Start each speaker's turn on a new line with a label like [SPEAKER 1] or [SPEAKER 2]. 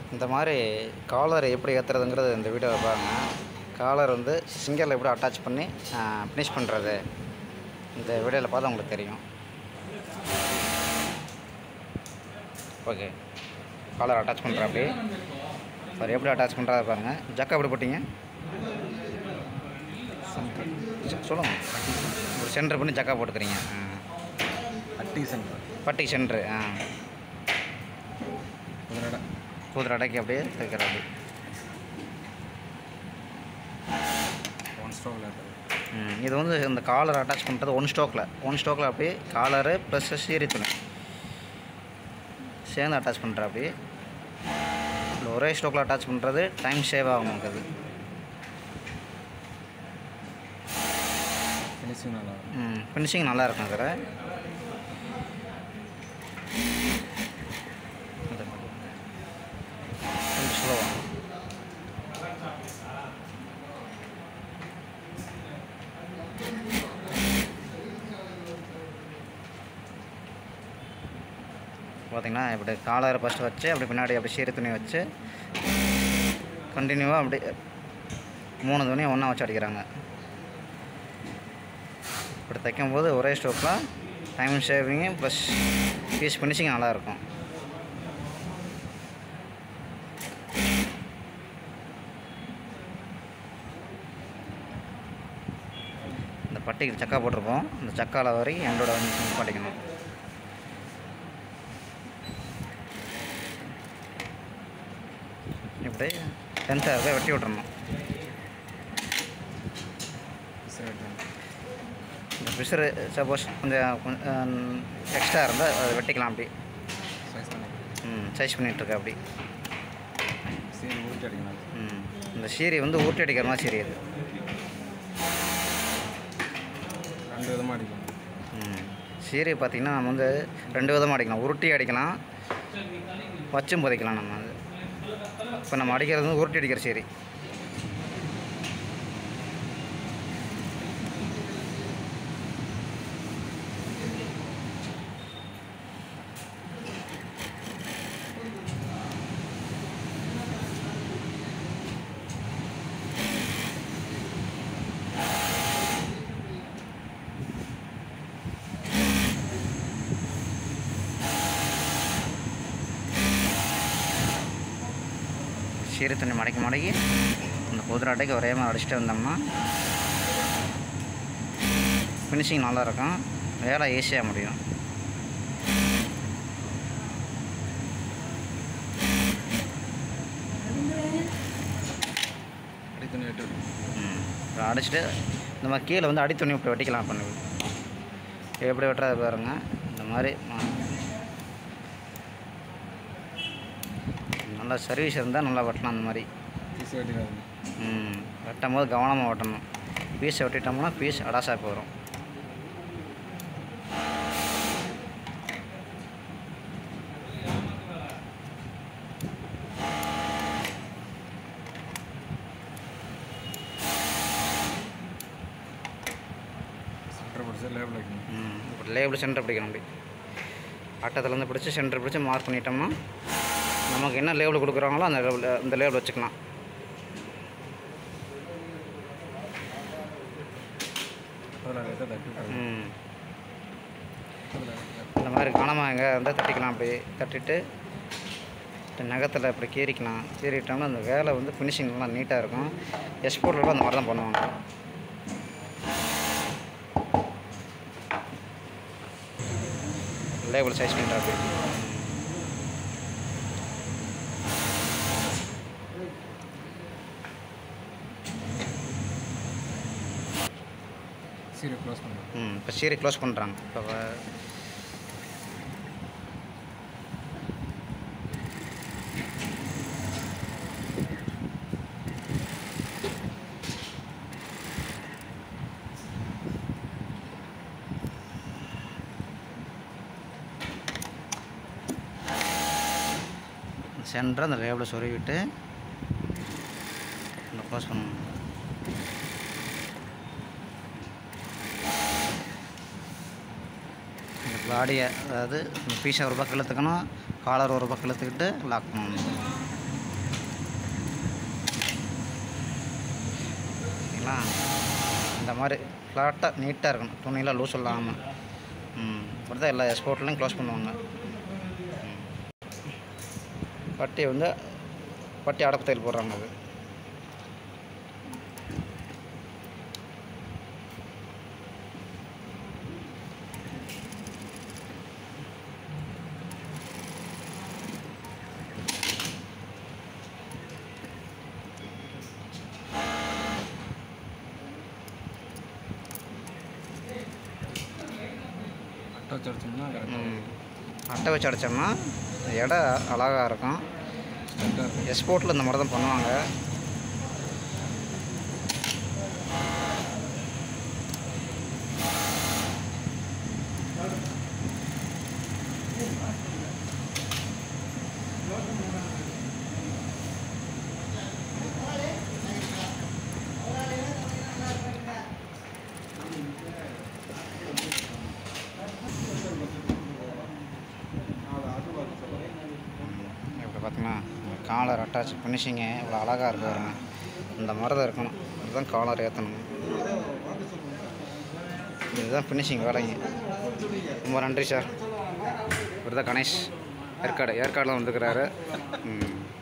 [SPEAKER 1] இந்த மாதிரி காலர் எப்படி ஏற்றுறதுங்கிறது இந்த வீடியோவில் பாருங்க காலர் வந்து சிங்கரில் எப்படி அட்டாச் பண்ணி ஃபினிஷ் பண்ணுறது இந்த வீடியோவில் பார்த்தா உங்களுக்கு தெரியும் ஓகே காலர் அட்டாச் பண்ணுற அப்படி சார் எப்படி அட்டாச் பண்ணுறதா பாருங்கள் ஜக்கா எப்படி போட்டிங்க சொ- சொல்லுங்க ஒரு சென்டர் பண்ணி ஜக்கா போட்டுக்கிறீங்க ஆ.
[SPEAKER 2] அட்டி சென்டர்
[SPEAKER 1] பட்டி சென்ட்ரு ஆ
[SPEAKER 2] குதிரடை
[SPEAKER 1] குதிரை அடக்கி அப்படியே தைக்கிற அப்படி
[SPEAKER 2] ஒன் ஸ்டோவில் இருக்குது
[SPEAKER 1] ம், இது வந்து இந்த காலர் அட்டாச் பண்ணுறது ஒன் ஸ்டோக்கில் ஒன் ஸ்டோக்கில் அப்படியே காலரு ப்ளஸ் சீரி துணி சேர்ந்து அட்டாச் பண்ணுற அப்படி இல்லை ஒரே ஸ்டோக்கில் அட்டாச் பண்ணுறது டைம் சேவ் ஆகும் நமக்கு அது
[SPEAKER 2] ஃபினிஷிங் நல்லா இருக்கும்
[SPEAKER 1] ம் ஃபினிஷிங் நல்லா இருக்கும் அதில் கொஞ்சம் ஸ்லோவாக பார்த்தீங்கன்னா இப்படி காலரை ஃபஸ்ட்டு வச்சு அப்படி பின்னாடி அப்படி சீரி துணி வச்சு கண்டினியூவாக அப்படி மூணு துணியை ஒன்றா வச்சு அடிக்கிறாங்க இப்படி தைக்கும்போது ஒரே ஸ்டோக்கில் time saving plus piece finishing நல்லாயிருக்கும் இந்த பட்டிக்கு சக்கா போட்டிருப்போம் இந்த சக்கால வரைக்கும் எங்களோட வந்து பாட்டிக்கணும் இப்படி டென்த்தாக இருக்க வெட்டி விட்டுறணும் இந்த பிசரு சப்போஸ் கொஞ்சம் கொஞ்சம் எக்ஸ்ட்ரா இருந்தால் அதை வெட்டிக்கலாம் அப்படி
[SPEAKER 2] சைஸ் பண்ணி
[SPEAKER 1] ம் சைஸ் பண்ணிகிட்ருக்க அப்படி
[SPEAKER 2] சரி ஊற்றி அடிக்கணும்
[SPEAKER 1] ம் இந்த சீரி வந்து ஊட்டி அடிக்கிற மாதிரி சீரி இது
[SPEAKER 2] ரெண்டு விதமாக அடிக்கணும்
[SPEAKER 1] ம் சீரி பார்த்திங்கன்னா நம்ம வந்து ரெண்டு விதமாக அடிக்கலாம் உருட்டி அடிக்கலாம் வச்சும் புதைக்கலாம் நம்ம அது இப்போ நம்ம அடிக்கிறது வந்து உருட்டி அடிக்கிற சீரி சீரி தண்ணி மடக்கி மடக்கி அந்த குதிரை அட்டைக்கு ஒரே மாதிரி அடிச்சுட்டு வந்தோம்னா ஃபினிஷிங் நல்லா இருக்கும் வேலை ஈஸியாக முடியும்
[SPEAKER 2] அடி துணி வெட்டு
[SPEAKER 1] ம் இப்போ அடிச்சுட்டு இந்த மாதிரி கீழே வந்து அடி துணி இப்படி வெட்டிக்கலாம் பண்ணி எப்படி வெட்டுறது பாருங்க இந்த மாதிரி ம- நல்லா சர்வீஸ் இருந்தால் நல்லா வெட்டலாம் அந்த மாதிரி
[SPEAKER 2] பீஸ் வெட்டிக்காது
[SPEAKER 1] ம் வெட்டும் போது கவனமாக வெட்டணும் பீஸை வெட்டிட்டோம்னா பீஸ் அடாசா போயிடும்
[SPEAKER 2] சென்டர் பிடிச்சி லேபிள் வைக்கணும்
[SPEAKER 1] ம் இப்படி லேபிள் சென்டர் பிடிக்கணும் அப்படி அட்டத்துலேருந்து பிடிச்சி சென்டர் பிடிச்சி மார்க் பண்ணிட்டோம்னா நமக்கு என்ன லேபிள் கொடுக்குறாங்களோ அந்த லேபிள் அந்த லேபிள் வச்சுக்கலாம்
[SPEAKER 2] அதில் லைட்டாக தட்டி விட்டுறணும்.
[SPEAKER 1] ம்
[SPEAKER 2] அதில்
[SPEAKER 1] இந்த மாதிரி கனமாக எங்கே இருந்தால் தட்டிக்கலாம் அப்படி தட்டிட்டு நகத்தில் இப்படி கீறிக்கலாம் கீறிட்டோம்னா அந்த வேலை வந்து ஃபினிஷிங் நல்லா நீட்டாக இருக்கும் எக்ஸ்போர்ட்டில் அந்த மாதிரி தான் பண்ணுவாங்க லேபிள் சைஸ் பண்ணுற அப்படி
[SPEAKER 2] சீரை க்ளோஸ் பண்ணுறோம்
[SPEAKER 1] ம் இப்போ சீரி க்ளோஸ் பண்ணுறாங்க இப்போ சென்டர் அந்த லேபிளை சொருவிட்டு இந்த க்ளோஸ் பண்ணணும் இந்த பாடியை அதாவது இந்த பீஸை ஒரு பக்கம் இழுத்துக்கணும் காலர் ஒரு பக்கம் இழுத்துக்கிட்டு லாக் பண்ணணும் பார்த்தீங்களா இந்த மாதிரி ஃப்ளாட்டாக நீட்டாக இருக்கணும் துணியெல்லாம் லூஸ் இல்லாமல் ம் இப்படி தான் எல்லா எக்ஸ்போர்ட்லையும் க்ளோஸ் பண்ணுவாங்க ம். பட்டி வந்து பட்டி அடப்பு தையல் போடுறாங்க அது
[SPEAKER 2] அட்டை வச்சு அடிச்சோம்னா கரெக்டாக
[SPEAKER 1] ம். அட்டை வச்சு அடித்தோம்னா எடை அழகாக இருக்கும்
[SPEAKER 2] ஸ்ட்ரெயிட்டாக இருக்கும்
[SPEAKER 1] எக்ஸ்போர்ட்டில் இந்த மாதிரி தான் பண்ணுவாங்க இப்படி பார்த்தீங்கன்னா காலர் அட்டாச் ஃபினிஷிங்கு இவ்வளோ அழகாக இருக்கு பாருங்க இந்த மாதிரி தான் இருக்கணும் இதுதான் காலர் ஏற்றணும் இதுதான் ஃபினிஷிங் வேலைங்க ரொம்ப நன்றி சார் இவர் தான் கணேஷ் ஏற்காடு ஏற்காடில் வந்துருக்கிறாரு ம்